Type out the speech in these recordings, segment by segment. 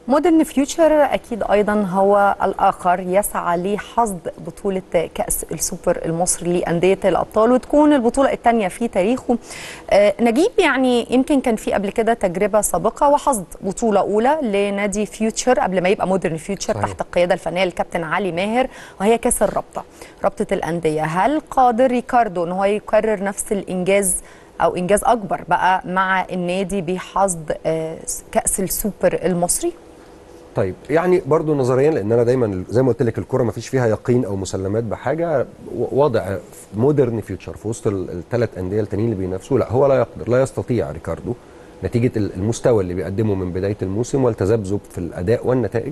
مودرن فيوتشر اكيد ايضا هو الاخر يسعى لحصد بطوله كاس السوبر المصري لانديه الابطال وتكون البطوله الثانيه في تاريخه آه نجيب يعني يمكن كان في قبل كده تجربه سابقه وحصد بطوله اولى لنادي فيوتشر قبل ما يبقى مودرن فيوتشر صحيح. تحت القياده الفنيه للكابتن علي ماهر وهي كاس الرابطه رابطه الانديه هل قادر ريكاردو ان هو يكرر نفس الانجاز او انجاز اكبر بقى مع النادي بحصد آه كاس السوبر المصري طيب يعني برضو نظريا لان انا دايما زي ما قلت لك الكره ما فيش فيها يقين او مسلمات بحاجه و- وضع مودرن فيوتشر في وسط الثلاث انديه التانيين اللي بينافسوا لا هو لا يقدر لا يستطيع ريكاردو نتيجه ال- المستوى اللي بيقدمه من بدايه الموسم والتذبذب في الاداء والنتائج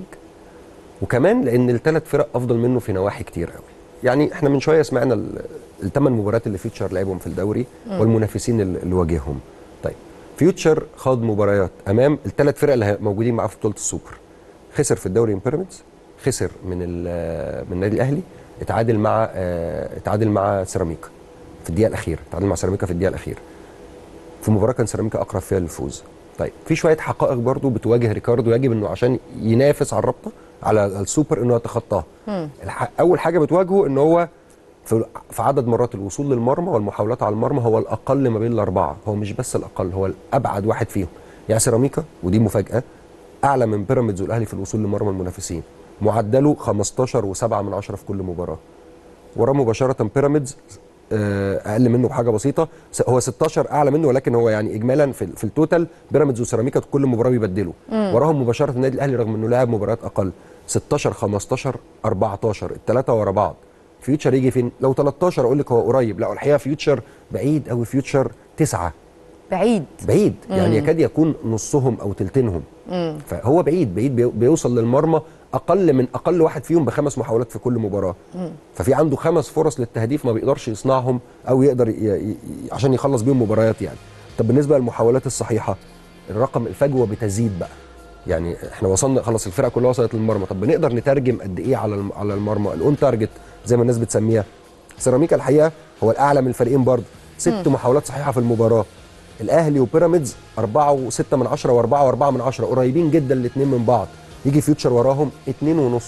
وكمان لان الثلاث فرق افضل منه في نواحي كتير قوي يعني احنا من شويه سمعنا الثمان مباريات اللي فيوتشر لعبهم في الدوري والمنافسين اللي اللي واجههم طيب فيوتشر خاض مباريات امام الثلاث فرق اللي موجودين معاه في بطوله السوبر خسر في الدوري من بيراميدز خسر من ال- من النادي الاهلي اتعادل مع آه، اتعادل مع سيراميكا في الدقيقه الاخيره اتعادل مع سيراميكا في الدقيقه الاخيره في مباراه كان سيراميكا اقرب فيها للفوز طيب في شويه حقائق برضو بتواجه ريكاردو يجب انه عشان ينافس على الرابطه على السوبر انه يتخطاها الح... اول حاجه بتواجهه ان هو في في عدد مرات الوصول للمرمى والمحاولات على المرمى هو الاقل ما بين الاربعه هو مش بس الاقل هو الابعد واحد فيهم يعني سيراميكا ودي مفاجاه اعلى من بيراميدز والاهلي في الوصول لمرمى المنافسين معدله 15 و7 من عشرة في كل مباراه وراه مباشره بيراميدز آه، اقل منه بحاجه بسيطه س- هو 16 اعلى منه ولكن هو يعني اجمالا في, في التوتال بيراميدز وسيراميكا كل مباراه بيبدلوا وراهم مباشره النادي الاهلي رغم انه لاعب مباريات اقل 16 15 14 الثلاثه ورا بعض فيوتشر يجي فين لو 13 اقول لك هو قريب لا الحقيقه فيوتشر بعيد قوي فيوتشر تسعة بعيد بعيد يعني يكاد يكون نصهم او تلتينهم فهو بعيد بعيد بي- بيوصل للمرمى اقل من اقل واحد فيهم بخمس محاولات في كل مباراه ففي عنده خمس فرص للتهديف ما بيقدرش يصنعهم او يقدر ي... ي... ي- عشان يخلص بيهم مباريات يعني طب بالنسبه للمحاولات الصحيحه الرقم الفجوه بتزيد بقى يعني احنا وصلنا خلاص الفرقه كلها وصلت للمرمى طب بنقدر نترجم قد ايه على الم- على المرمى الاون تارجت زي ما الناس بتسميها سيراميكا الحقيقه هو الاعلى من الفريقين برضه ست محاولات صحيحه في المباراه الاهلي وبيراميدز 4 و6 من 10 و4 و4 من 10 قريبين جدا الاثنين من بعض يجي فيوتشر وراهم 2 ونص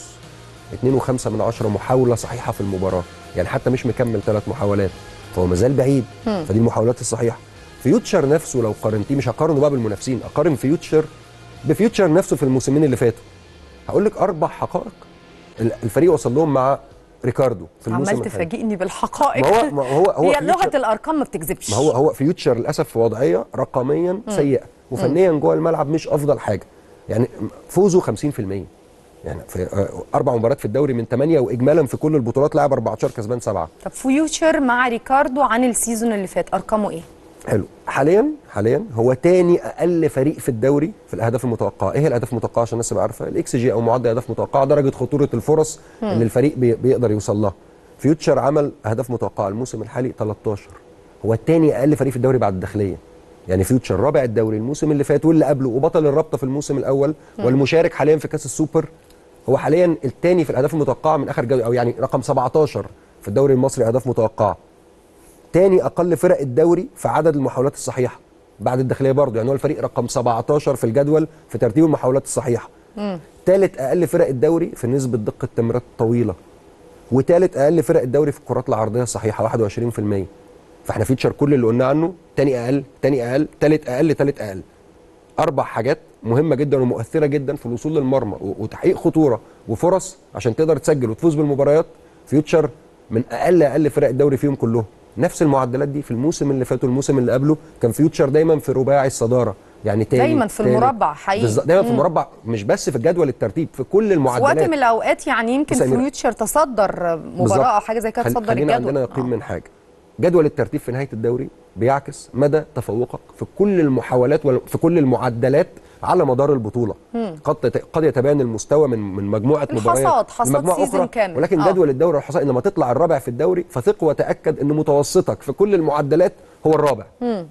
2 و5 من 10 محاوله صحيحه في المباراه يعني حتى مش مكمل ثلاث محاولات فهو مازال بعيد فدي المحاولات الصحيحه فيوتشر نفسه لو قارنتيه مش هقارنه بقى بالمنافسين اقارن فيوتشر بفيوتشر نفسه في الموسمين اللي فاتوا هقول لك اربع حقائق ال- الفريق وصل لهم مع ريكاردو في الموسم عمال الحالي. تفاجئني بالحقائق ما هو ما هو هو هي لغه فيوتشر- الارقام ما بتكذبش ما هو هو فيوتشر للاسف في وضعيه رقميا سيئه وفنيا جوه الملعب مش افضل حاجه يعني فوزه 50% يعني في آه، اربع مباريات في الدوري من ثمانيه واجمالا في كل البطولات لعب 14 كسبان سبعه طب فيوتشر مع ريكاردو عن السيزون اللي فات ارقامه ايه حلو حاليا حاليا هو تاني اقل فريق في الدوري في الاهداف المتوقعه ايه هي الاهداف المتوقعه عشان الناس تبقى عارفه الاكس جي او معدل اهداف متوقعه درجه خطوره الفرص اللي الفريق بي بيقدر يوصل لها فيوتشر عمل اهداف متوقعه الموسم الحالي 13 هو التاني اقل فريق في الدوري بعد الداخليه يعني فيوتشر رابع الدوري الموسم اللي فات واللي قبله وبطل الرابطه في الموسم الاول والمشارك حاليا في كاس السوبر هو حاليا الثاني في الاهداف المتوقعه من اخر جوله او يعني رقم 17 في الدوري المصري اهداف متوقعه تاني اقل فرق الدوري في عدد المحاولات الصحيحه بعد الداخليه برضه يعني هو الفريق رقم 17 في الجدول في ترتيب المحاولات الصحيحه ثالث اقل فرق الدوري في نسبه دقه التمريرات الطويله وثالث اقل فرق الدوري في الكرات العرضيه الصحيحه 21% فاحنا فيتشر كل اللي قلنا عنه تاني اقل تاني اقل ثالث اقل ثالث اقل اربع حاجات مهمه جدا ومؤثره جدا في الوصول للمرمى و- وتحقيق خطوره وفرص عشان تقدر تسجل وتفوز بالمباريات فيوتشر من اقل اقل فرق الدوري فيهم كلهم نفس المعدلات دي في الموسم اللي فات والموسم اللي قبله كان فيوتشر دايما في رباعي الصداره يعني تاني دايماً في تالت. المربع حقيقي. بالظبط دايما في المربع مش بس في الجدول الترتيب في كل في المعدلات وقت من الاوقات يعني يمكن بس أميرة- فيوتشر تصدر بالظبط. مباراه او حاجه زي كده خل- تصدر خلينا الجدول عندنا يقين آه. من حاجه جدول الترتيب في نهايه الدوري بيعكس مدى تفوقك في كل المحاولات وفي كل المعدلات على مدار البطوله قد تت- قد يتباين المستوى من من مجموعه الحصاد، مباريات حصاد لمجموعة سيزون أخرى، كامل. ولكن آه. جدول الدوري والحصاد لما تطلع الرابع في الدوري فثق وتاكد ان متوسطك في كل المعدلات هو الرابع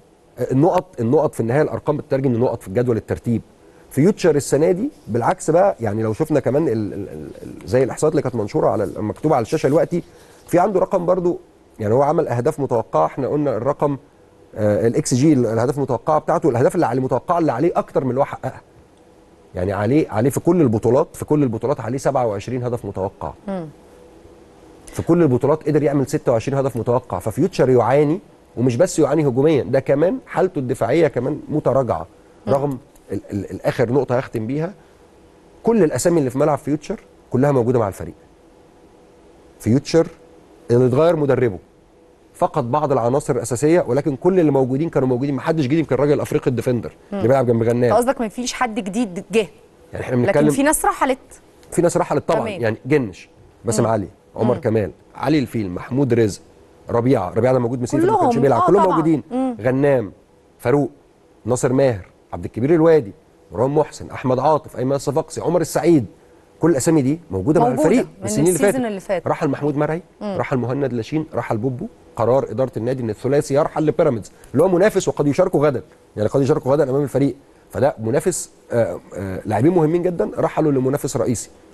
النقط النقط في النهايه الارقام بتترجم لنقط في جدول الترتيب فيوتشر السنه دي بالعكس بقى يعني لو شفنا كمان ال ال ال ال- زي الاحصاءات اللي كانت منشوره على ال- مكتوبه على الشاشه دلوقتي في عنده رقم برضو يعني هو عمل اهداف متوقعه احنا قلنا الرقم آه الاكس جي الاهداف المتوقعه بتاعته الاهداف اللي عليه متوقعه اللي عليه اكتر من اللي هو حققها يعني عليه عليه في كل البطولات في كل البطولات عليه 27 هدف متوقع في كل البطولات قدر يعمل 26 هدف متوقع ففيوتشر يعاني ومش بس يعاني هجوميا ده كمان حالته الدفاعيه كمان متراجعه رغم ال ال الاخر نقطه هختم بيها كل الاسامي اللي في ملعب فيوتشر كلها موجوده مع الفريق فيوتشر اللي اتغير مدربه فقد بعض العناصر الاساسيه ولكن كل اللي موجودين كانوا موجودين ما حدش جديد يمكن الراجل الافريقي الديفندر اللي بيلعب جنب انت غنام قصدك ما فيش حد جديد جه يعني احنا لكن بنتكلم في ناس رحلت في ناس رحلت طبعا تمام. يعني جنش باسم علي عمر كمال علي الفيل محمود رزق ربيعه ربيعه ده موجود مسيري ما كلهم. كانش بيلعب آه كلهم طبعاً. موجودين غنام فاروق ناصر ماهر عبد الكبير الوادي مروان محسن احمد عاطف ايمن الصفاقسي عمر السعيد كل الاسامي دي موجوده, مع موجودة الفريق من السنين اللي السيزون فاتت اللي فات. رحل محمود مرعي رحل مهند لاشين رحل بوبو قرار اداره النادي ان الثلاثي يرحل لبيراميدز اللي هو منافس وقد يشاركوا غدا يعني قد يشاركوا غدا امام الفريق فده منافس آه، آه، لاعبين مهمين جدا رحلوا لمنافس رئيسي